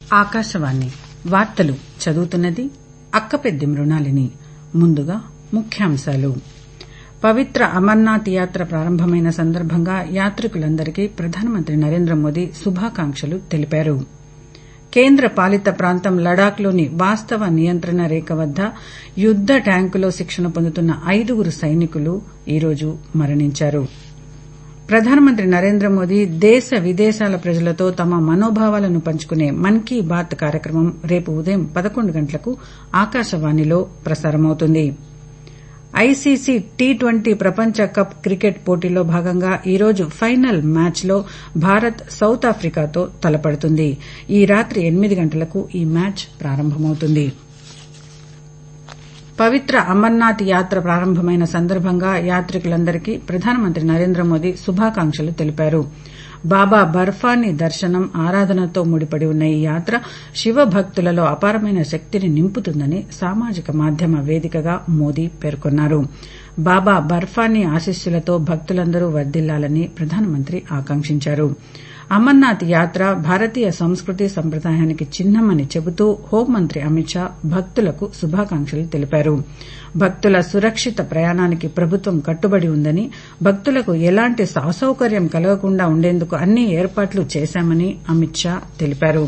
ఆకాశవాణి వార్తలు చదువుతున్నది అక్కపెద్ది మృణాలిని ముందుగా ముఖ్యాంశాలు పవిత్ర అమర్నాథ్ యాత్ర ప్రారంభమైన సందర్భంగా యాత్రికులందరికీ ప్రధానమంత్రి నరేంద్ర మోదీ శుభాకాంక్షలు తెలిపారు కేంద్ర పాలిత ప్రాంతం లడాఖ్లోని వాస్తవ నియంత్రణ రేఖ వద్ద యుద్ద ట్యాంకులో శిక్షణ పొందుతున్న ఐదుగురు సైనికులు ఈరోజు మరణించారు ప్రధానమంత్రి నరేంద్ర మోదీ దేశ విదేశాల ప్రజలతో తమ మనోభావాలను పంచుకునే మన్ కీ బాత్ కార్యక్రమం రేపు ఉదయం పదకొండు గంటలకు ఆకాశవాణిలో ప్రసారమవుతుంది ఐసీసీ టీ ట్వంటీ ప్రపంచ కప్ క్రికెట్ పోటీలో భాగంగా ఈరోజు ఫైనల్ మ్యాచ్లో భారత్ సౌత్ ఆఫ్రికాతో తలపడుతుంది ఈ రాత్రి ఎనిమిది గంటలకు ఈ మ్యాచ్ ప్రారంభమవుతుంది పవిత్ర అమర్నాథ్ యాత్ర ప్రారంభమైన సందర్భంగా యాత్రికులందరికీ ప్రధానమంత్రి నరేంద్ర మోదీ శుభాకాంక్షలు తెలిపారు బాబా బర్ఫానీ దర్శనం ఆరాధనతో ముడిపడి ఉన్న ఈ యాత్ర శివ భక్తులలో అపారమైన శక్తిని నింపుతుందని సామాజిక మాధ్యమ వేదికగా మోదీ పేర్కొన్నారు బాబా బర్ఫానీ ఆశీస్సులతో భక్తులందరూ వర్దిల్లాలని ప్రధానమంత్రి ఆకాంక్షించారు అమర్నాథ్ యాత్ర భారతీయ సంస్కృతి సంప్రదాయానికి చిహ్నమని చెబుతూ హోంమంత్రి అమిత్ షా భక్తులకు శుభాకాంక్షలు తెలిపారు భక్తుల సురక్షిత ప్రయాణానికి ప్రభుత్వం కట్టుబడి ఉందని భక్తులకు ఎలాంటి అసౌకర్యం కలగకుండా ఉండేందుకు అన్ని ఏర్పాట్లు చేశామని అమిత్ షా తెలిపారు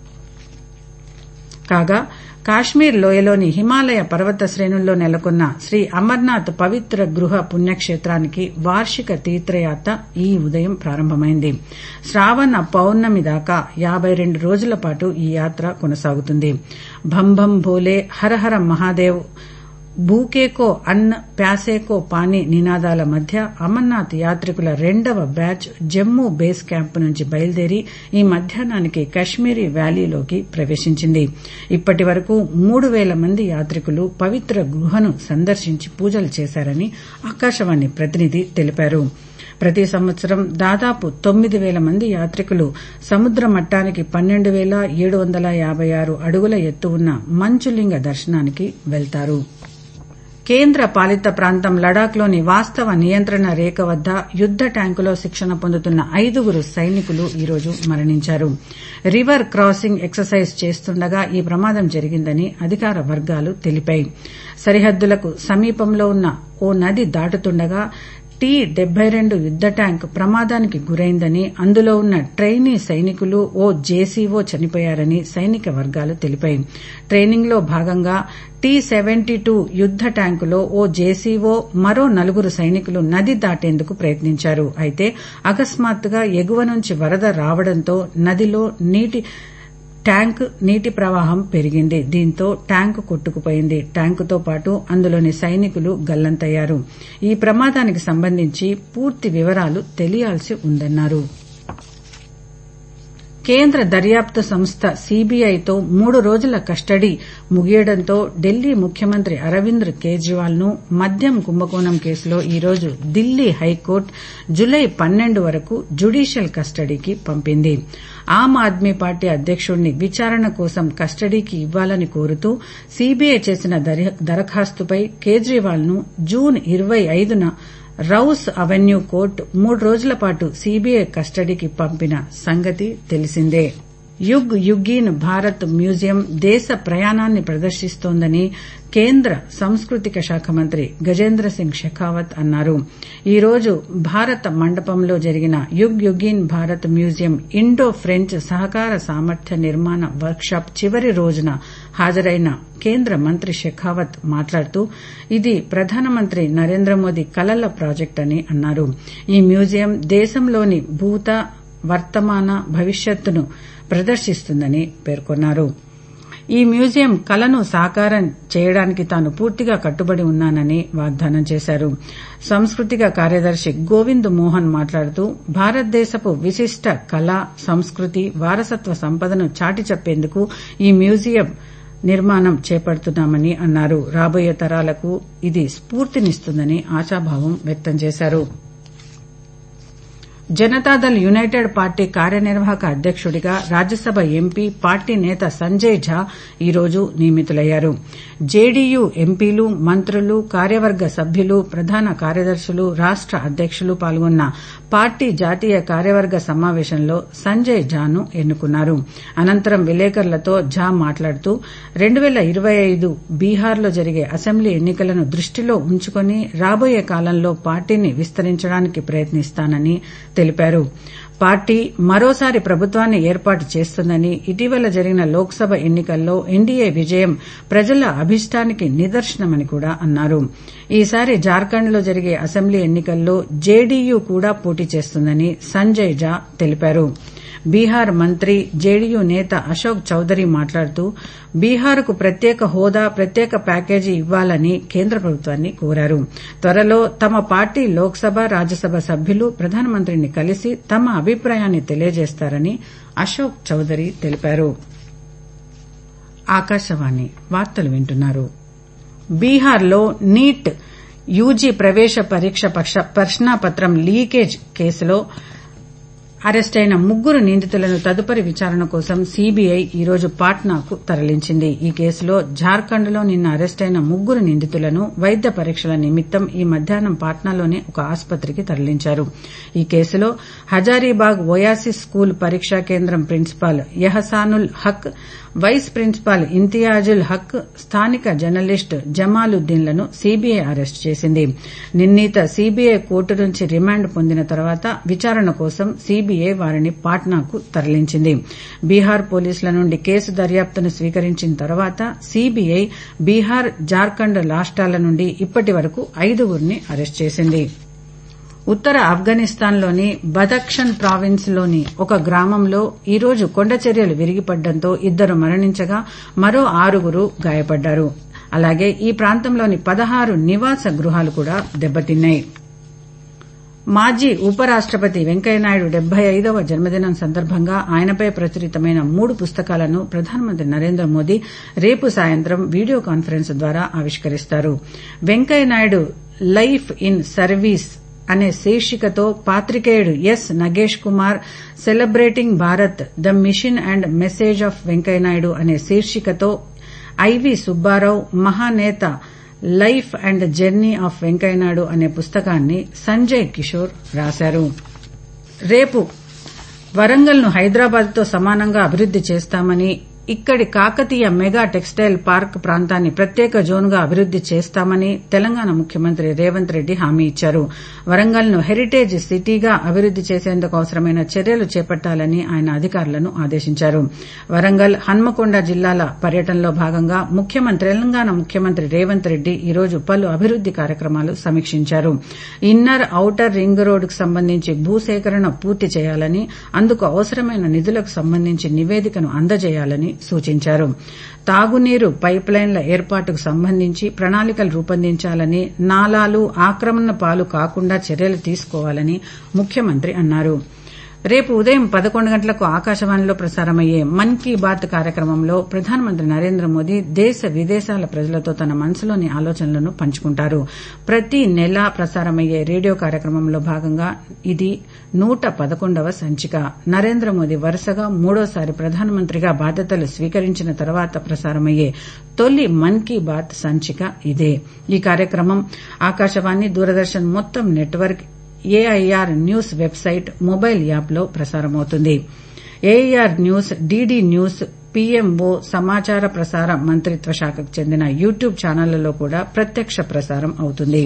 కాగా కాశ్మీర్ లోయలోని హిమాలయ పర్వత శ్రేణుల్లో నెలకొన్న శ్రీ అమర్నాథ్ పవిత్ర గృహ పుణ్యక్షేత్రానికి వార్షిక తీర్థయాత్ర ఈ ఉదయం ప్రారంభమైంది శ్రావణ పౌర్ణమి దాకా యాబై రెండు రోజుల పాటు ఈ యాత్ర కొనసాగుతుంది భంభం భోలే హరహర మహాదేవ్ భూకేకో అన్న ప్యాసేకో పానీ నినాదాల మధ్య అమర్నాథ్ యాత్రికుల రెండవ బ్యాచ్ జమ్మూ బేస్ క్యాంప్ నుంచి బయలుదేరి ఈ మధ్యాహ్నానికి కశ్మీరీ వ్యాలీలోకి ప్రవేశించింది ఇప్పటి వరకు మూడు పేల మంది యాత్రికులు పవిత్ర గుహను సందర్శించి పూజలు చేశారని ఆకాశవాణి ప్రతినిధి తెలిపారు ప్రతి సంవత్సరం దాదాపు తొమ్మిది పేల మంది యాత్రికులు సముద్ర మట్టానికి పన్నెండు పేల ఏడు వందల యాబై ఆరు అడుగుల ఎత్తు ఉన్న మంచులింగ దర్శనానికి వెళ్తారు కేంద్ర పాలిత ప్రాంతం లడాఖ్లోని వాస్తవ నియంత్రణ రేఖ వద్ద యుద్ద ట్యాంకులో శిక్షణ పొందుతున్న ఐదుగురు సైనికులు ఈరోజు మరణించారు రివర్ క్రాసింగ్ ఎక్సర్సైజ్ చేస్తుండగా ఈ ప్రమాదం జరిగిందని అధికార వర్గాలు తెలిపాయి సరిహద్దులకు సమీపంలో ఉన్న ఓ నది దాటుతుండగా టీ డెబ్బై రెండు యుద్ద ట్యాంక్ ప్రమాదానికి గురైందని అందులో ఉన్న ట్రైనీ సైనికులు ఓ జేసీఓ చనిపోయారని సైనిక వర్గాలు తెలిపాయి ట్రైనింగ్లో భాగంగా టీ సెవెంటీ టూ యుద్ద ట్యాంకులో ఓ జేసీఓ మరో నలుగురు సైనికులు నది దాటేందుకు ప్రయత్నించారు అయితే అకస్మాత్తుగా ఎగువ నుంచి వరద రావడంతో నదిలో నీటి ట్యాంక్ నీటి ప్రవాహం పెరిగింది దీంతో ట్యాంకు కొట్టుకుపోయింది ట్యాంకుతో పాటు అందులోని సైనికులు గల్లంతయ్యారు ఈ ప్రమాదానికి సంబంధించి పూర్తి వివరాలు తెలియాల్సి ఉందన్నారు కేంద్ర దర్యాప్తు సంస్థ సీబీఐతో మూడు రోజుల కస్టడీ ముగియడంతో ఢిల్లీ ముఖ్యమంత్రి అరవింద్ కేజ్రీవాల్ ను మద్యం కుంభకోణం కేసులో ఈరోజు ఢిల్లీ హైకోర్టు జులై పన్నెండు వరకు జ్యుడీషియల్ కస్టడీకి పంపింది ఆమ్ ఆద్మీ పార్టీ అధ్యకుడిని విచారణ కోసం కస్టడీకి ఇవ్వాలని కోరుతూ సీబీఐ చేసిన దరఖాస్తుపై కేజ్రీవాల్ ను జూన్ ఇరవై ఐదున రౌస్ అవెన్యూ కోర్టు మూడు రోజుల పాటు సీబీఐ కస్టడీకి పంపిన సంగతి తెలిసిందే యుగ్ యుగీన్ భారత్ మ్యూజియం దేశ ప్రయాణాన్ని ప్రదర్శిస్తోందని కేంద్ర సాంస్కృతిక శాఖ మంత్రి గజేంద్ర సింగ్ షెకావత్ అన్నారు ఈ రోజు భారత మండపంలో జరిగిన Yug Yugeen Bharat museum Indo French సహకార సామర్థ్య నిర్మాణ వర్క్షాప్ చివరి రోజున హాజరైన కేంద్ర మంత్రి షెకావత్ మాట్లాడుతూ ఇది ప్రధానమంత్రి నరేంద్ర మోదీ కలల ప్రాజెక్ట్ అని అన్నారు ఈ మ్యూజియం దేశంలోని భూత వర్తమాన భవిష్యత్తును ప్రదర్శిస్తుందని పేర్కొన్నారు ఈ మ్యూజియం కలను సాకారం చేయడానికి తాను పూర్తిగా కట్టుబడి ఉన్నానని వాగ్దానం చేశారు సాంస్కృతిక కార్యదర్శి గోవింద్ మోహన్ మాట్లాడుతూ భారతదేశపు విశిష్ట కళ సంస్కృతి వారసత్వ సంపదను చాటి చెప్పేందుకు ఈ మ్యూజియం నిర్మాణం చేపడుతున్నామని అన్నారు రాబోయే తరాలకు ఇది స్ఫూర్తినిస్తుందని ఆశాభావం వ్యక్తం చేశారు జనతాదళ్ యునైటెడ్ పార్టీ కార్యనిర్వాహక అధ్యక్షుడిగా రాజ్యసభ ఎంపీ పార్టీ నేత సంజయ్ ఝా ఈరోజు నియమితులయ్యారు జేడీయూ ఎంపీలు మంత్రులు కార్యవర్గ సభ్యులు ప్రధాన కార్యదర్శులు రాష్ట అధ్యక్షులు పాల్గొన్న పార్టీ జాతీయ కార్యవర్గ సమావేశంలో సంజయ్ ఝాను ఎన్నుకున్నారు అనంతరం విలేకరులతో ఝా మాట్లాడుతూ రెండు పేల ఇరవై ఐదు బీహార్లో జరిగే అసెంబ్లీ ఎన్నికలను దృష్టిలో ఉంచుకుని రాబోయే కాలంలో పార్టీని విస్తరించడానికి ప్రయత్నిస్తానని తెలిపారు పార్టీ మరోసారి ప్రభుత్వాన్ని ఏర్పాటు చేస్తుందని ఇటీవల జరిగిన లోక్సభ ఎన్నికల్లో ఎన్డీఏ విజయం ప్రజల అభిష్టానికి నిదర్శనమని కూడా అన్నారు ఈసారి జార్ఖండ్లో జరిగే అసెంబ్లీ ఎన్నికల్లో జేడీయూ కూడా పోటీ చేస్తుందని సంజయ్ ఝా తెలిపారు బీహార్ మంత్రి జేడీయూ నేత అశోక్ చౌదరి మాట్లాడుతూ బీహార్కు ప్రత్యేక హోదా ప్రత్యేక ప్యాకేజీ ఇవ్వాలని కేంద్ర ప్రభుత్వాన్ని కోరారు త్వరలో తమ పార్టీ లోక్సభ రాజ్యసభ సభ్యులు ప్రధానమంత్రిని కలిసి తమ అభిప్రాయాన్ని తెలియజేస్తారని అశోక్ చౌదరి తెలిపారు ఆకాశవాణి వార్తలు వింటున్నారు బీహార్లో నీట్ యూజీ ప్రవేశ పరీక్ష ప్రశ్నాపత్రం లీకేజ్ కేసులో అరెస్టైన ముగ్గురు నిందితులను తదుపరి విచారణ కోసం సీబీఐ ఈరోజు పాట్నాకు తరలించింది ఈ కేసులో జార్ఖండ్లో నిన్న అరెస్టైన ముగ్గురు నిందితులను వైద్య పరీక్షల నిమిత్తం ఈ మధ్యాహ్నం పాట్నాలోని ఒక ఆసుపత్రికి తరలించారు ఈ కేసులో హజారీబాగ్ ఓయాసిస్ స్కూల్ పరీక్షా కేంద్రం principal Yahsanul Haq vice principal Imtiazul Haq స్థానిక జర్నలిస్ట్ జమాలుద్దీన్లను సీబీఐ అరెస్టు చేసింది నిర్ణీత సీబీఐ కోర్టు నుంచి రిమాండ్ పొందిన తర్వాత విచారణ కోసం సీబీఐ వారిని పాట్నాకు తరలించింది బీహార్ పోలీసుల నుండి కేసు దర్యాప్తును స్వీకరించిన తర్వాత సీబీఐ బీహార్ జార్ఖండ్ రాష్టాల నుండి ఇప్పటి వరకు ఐదుగురిని అరెస్టు చేసింది ఉత్తర ఆఫ్ఘనిస్తాన్లోని బదక్షన్ ప్రావిన్స్లోని ఒక గ్రామంలో ఈరోజు కొండచర్యలు విరిగిపడడంతో ఇద్దరు మరణించగా మరో ఆరుగురు గాయపడ్డారు అలాగే ఈ ప్రాంతంలోని పదహారు నివాస గృహాలు కూడా దెబ్బతిన్నాయి మాజీ ఉపరాష్టపతి వెంకయ్యనాయుడు డెబ్బై ఐదవ జన్మదినం సందర్భంగా ఆయనపై ప్రచురితమైన మూడు పుస్తకాలను ప్రధానమంత్రి నరేంద్ర మోదీ రేపు సాయంత్రం వీడియో కాన్ఫరెన్స్ ద్వారా ఆవిష్కరిస్తారు వెంకయ్యనాయుడు లైఫ్ ఇన్ సర్వీస్ అనే శీర్షికతో పాత్రికేయుడు S Nagesh Kumar celebrating Bharat the mission and message of Venkaiah Naidu అనే శీర్షికతో I V Subbarao Mahaneta life and journey of Venkaiah Naidu అనే పుస్తకాన్ని సంజయ్ కిషోర్ రాశారు రేపు వరంగల్ను హైదరాబాద్తో సమానంగా అభివృద్ది చేస్తామని ఇక్కడి కాకతీయ మెగా టెక్స్టైల్ పార్క్ ప్రాంతాన్ని ప్రత్యేక జోన్గా అభివృద్ది చేస్తామని తెలంగాణ ముఖ్యమంత్రి రేవంత్ రెడ్డి హామీ ఇచ్చారు వరంగల్ను హెరిటేజ్ సిటీగా అభివృద్ది చేసేందుకు అవసరమైన చర్యలు చేపట్టాలని ఆయన అధికారులను ఆదేశించారు వరంగల్ హన్మకొండ జిల్లాల పర్యటనలో భాగంగా ముఖ్యమంత్రి తెలంగాణ ముఖ్యమంత్రి రేవంత్ రెడ్డి ఈరోజు పలు అభివృద్ది కార్యక్రమాలు సమీక్షించారు ఇన్నర్ ఔటర్ రింగ్ రోడ్డుకు సంబంధించి భూసేకరణ పూర్తి చేయాలని అందుకు అవసరమైన నిధులకు సంబంధించి నివేదికను అందజేయాలని సూచించారు తాగునీరు పైప్లైన్ల ఏర్పాటుకు సంబంధించి ప్రణాళికలు రూపొందించాలని నాలాలు ఆక్రమణ పాలు కాకుండా చర్యలు తీసుకోవాలని ముఖ్యమంత్రి అన్నారు రేపు ఉదయం పదకొండు గంటలకు ఆకాశవాణిలో ప్రసారమయ్యే మన్ కీ బాత్ కార్యక్రమంలో ప్రధానమంత్రి నరేంద్ర మోదీ దేశ విదేశాల ప్రజలతో తన మనసులోని ఆలోచనలను పంచుకుంటారు ప్రతి నెల ప్రసారమయ్యే రేడియో కార్యక్రమంలో భాగంగా ఇది నూట పదకొండవ సంచిక నరేంద్ర మోదీ వరుసగా మూడోసారి ప్రధానమంత్రిగా బాధ్యతలు స్వీకరించిన తర్వాత ప్రసారమయ్యే తొలి మన్ కీ బాత్ సంచిక ఇదే ఈ కార్యక్రమం ఆకాశవాణి దూరదర్శన్ మొత్తం network AIR news website mobile యాప్లో ప్రసారమవుతుంది AIR news DD news PMO సమాచార ప్రసార మంత్రిత్వ శాఖకు చెందిన యూట్యూబ్ ఛానళ్లలో కూడా ప్రత్యక్ష ప్రసారం అవుతుంది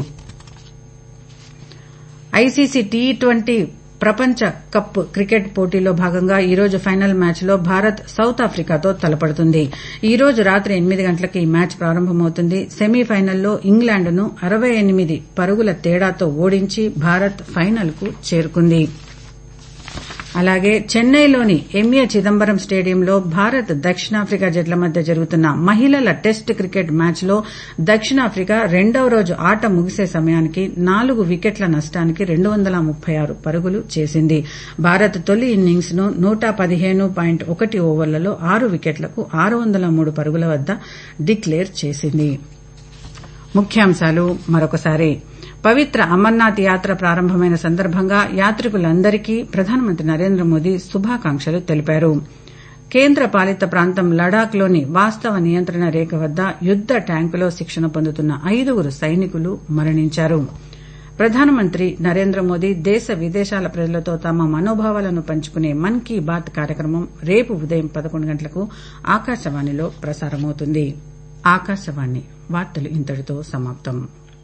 ఐసీసీ టీ ట్వంటీ ప్రపంచ కప్ క్రికెట్ పోటీలో భాగంగా ఈరోజు ఫైనల్ మ్యాచ్లో భారత్ సౌత్ ఆఫ్రికాతో తలపడుతుంది ఈ రోజు రాత్రి ఎనిమిది గంటలకు ఈ మ్యాచ్ ప్రారంభమవుతుంది సెమీఫైనల్లో ఇంగ్లాండ్ను అరవై ఎనిమిది పరుగుల తేడాతో ఓడించి భారత్ ఫైనల్కు చేరుకుంది అలాగే చెన్నైలోని ఎంఏ చిదంబరం స్టేడియంలో భారత్ దక్షిణాఫ్రికా జట్ల మధ్య జరుగుతున్న మహిళల టెస్ట్ క్రికెట్ మ్యాచ్లో దక్షిణాఫ్రికా రెండవ రోజు ఆట ముగిసే సమయానికి నాలుగు వికెట్ల నష్టానికి రెండు వందల ముప్పై ఆరు పరుగులు చేసింది భారత్ తొలి ఇన్నింగ్స్ ను నూట పదిహేను పాయింట్ ఒకటి ఓవర్లలో ఆరు వికెట్లకు ఆరు వందల మూడు పరుగుల వద్ద డిక్లేర్ చేసింది ముఖ్యాంశాలు మరొకసారి పవిత్ర అమర్నాథ్ యాత్ర ప్రారంభమైన సందర్భంగా యాత్రికులందరికీ ప్రధానమంత్రి నరేంద్ర మోదీ శుభాకాంక్షలు తెలిపారు కేంద్ర పాలిత ప్రాంతం లడాఖ్లోని వాస్తవ నియంత్రణ రేఖ వద్ద యుద్ద ట్యాంకులో శిక్షణ పొందుతున్న ఐదుగురు సైనికులు మరణించారు ప్రధానమంత్రి నరేంద్ర మోదీ దేశ విదేశాల ప్రజలతో తమ మనోభావాలను పంచుకునే మన్ కీ బాత్ కార్యక్రమం రేపు ఉదయం పదకొండు గంటలకు ఆకాశవాణిలో ప్రసారమవుతుంది ఆకాశవాణి వార్తలు ఇంతటితో సమాప్తం